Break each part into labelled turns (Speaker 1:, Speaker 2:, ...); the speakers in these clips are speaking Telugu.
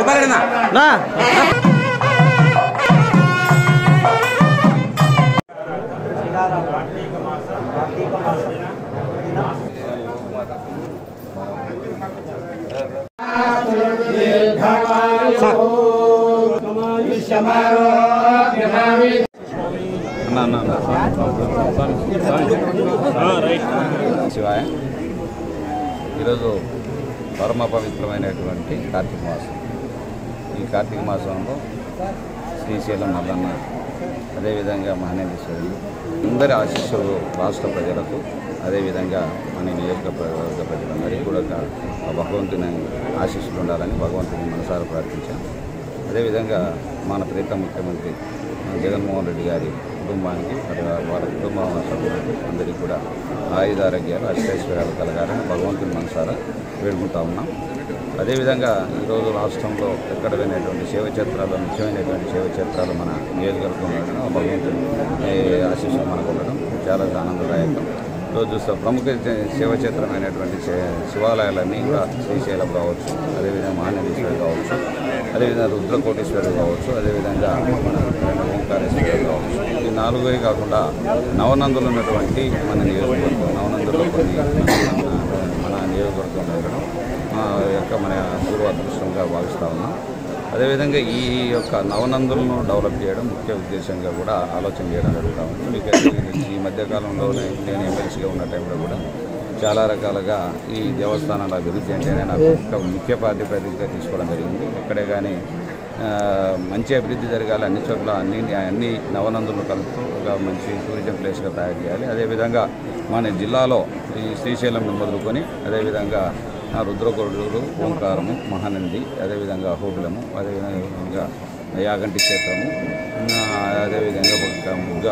Speaker 1: చెప్పాలన్నా
Speaker 2: నా
Speaker 3: శివాయ ఈరోజు పరమ పవిత్రమైనటువంటి కార్తీక మాసం ఈ కార్తీక మాసంలో శ్రీశైలం మల్లన్న అదేవిధంగా మహనేశ్వరుడు అందరి ఆశీస్సులు రాష్ట్ర ప్రజలకు అదేవిధంగా మన నియోజకవర్గ ప్రజలందరికీ కూడా ఆ భగవంతుని ఆశీస్సులు ఉండాలని భగవంతుని మనసారా ప్రార్థించాం అదేవిధంగా మన ప్రీత ముఖ్యమంత్రి జగన్మోహన్ రెడ్డి గారి కుటుంబానికి మరి వారి కుటుంబ సభ్యులకు అందరికీ కూడా ఆయుధ ఆరోగ్యాలు అష్టైశ్వర్యాలు కలగాలని భగవంతుని మనసారా వేడుకుంటా ఉన్నాం అదేవిధంగా ఈరోజు రాష్ట్రంలో ఎక్కడ లేనటువంటి శివక్షేత్రాలు ముఖ్యమైనటువంటి శివక్షేత్రాలు మన నియోజకవర్గంలో ఉండడం ఆ భగవంతుని ఏ, ఆశీస్సులు మనకు ఉండడం చాలా ఆనందదాయకం ఈరోజు స- ప్రముఖ చ- శివక్షేత్రమైనటువంటి శి- శివాలయాలన్నీ కూడా శ్రీశైలం కావచ్చు అదేవిధంగా మహానందీశ్వరుడు కావచ్చు అదేవిధంగా రుద్రకోటేశ్వరుడు కావచ్చు అదేవిధంగా మన ఓంకారేశ్వరుడు కావచ్చు ఈ నాలుగే కాకుండా నవనందులు ఉన్నటువంటి మన నియోజకవర్గం నవనందులు కొన్ని మన- మన నియోజకవర్గంలో ఉండడం మా యొక్క మన పూర్వ అదృష్టంగా భావిస్తూ ఉన్నాం అదేవిధంగా ఈ యొక్క నవనందులను డెవలప్ చేయడం ముఖ్య ఉద్దేశంగా కూడా ఆలోచన చేయడం జరుగుతూ ఉంది మీకు అయితే ఈ మధ్యకాలంలో నేను ఎమ్మెల్సీగా ఉన్న టైంలో కూడా చాలా రకాలుగా ఈ దేవస్థానాల అభివృద్ధి అంటేనే నాకు ఒక ముఖ్య ప్రాతిపదికగా తీసుకోవడం జరిగింది ఎక్కడే కానీ ఆ, మంచి అభివృద్ధి జరగాలి అన్ని చోట్ల అన్ని అన్ని నవనందులు కలుపుతూ ఒక మంచి టూరిజం ప్లేస్గా తయారు చేయాలి అదేవిధంగా మన జిల్లాలో ఈ శ్రీశైలం మొదలుకొని అదేవిధంగా ఆ రుద్రకొడూరు ఓంకారము మహానంది అదేవిధంగా హోగులము అదేవిధంగా యాగంటి క్షేత్రము ఆ, అదేవిధంగా ఒక ముగ్గా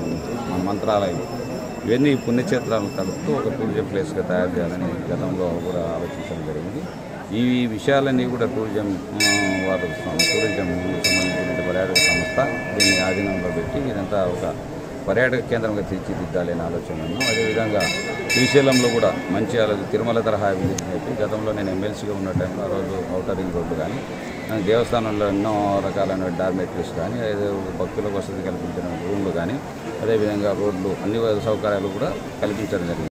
Speaker 3: ఆ, మంత్రాలయం ఇవన్నీ పుణ్యక్షేత్రాలను కలుపుతూ ఒక టూరిజం ప్లేస్గా తయారు చేయాలని గతంలో కూడా ఆలోచించడం జరిగింది ఈ విషయాలన్నీ కూడా టూరిజం ఆ, వారు టూరిజం సంబంధించిన పర్యాటక సంస్థ దీన్ని ఆధీనంలో పెట్టి ఇదంతా ఒక పర్యాటక కేంద్రంగా తీర్చిదిద్దాలి అనే ఆలోచన ఉన్నాం అదేవిధంగా శ్రీశైలంలో కూడా మంచి అలాగే తిరుమల తరహా అభివృద్ధి చెప్పి గతంలో నేను ఎమ్మెల్సీగా ఉన్న టైంలో ఆ రోజు ఔటర్ రింగ్ రోడ్డు కానీ ఆ, దేవస్థానంలో ఎన్నో రకాలైన డార్మెటరీస్ కానీ అదే భక్తులకు వసతి కల్పించిన రూమ్లు కానీ అదేవిధంగా రోడ్లు అన్ని సౌకర్యాలు కూడా కల్పించడం జరిగింది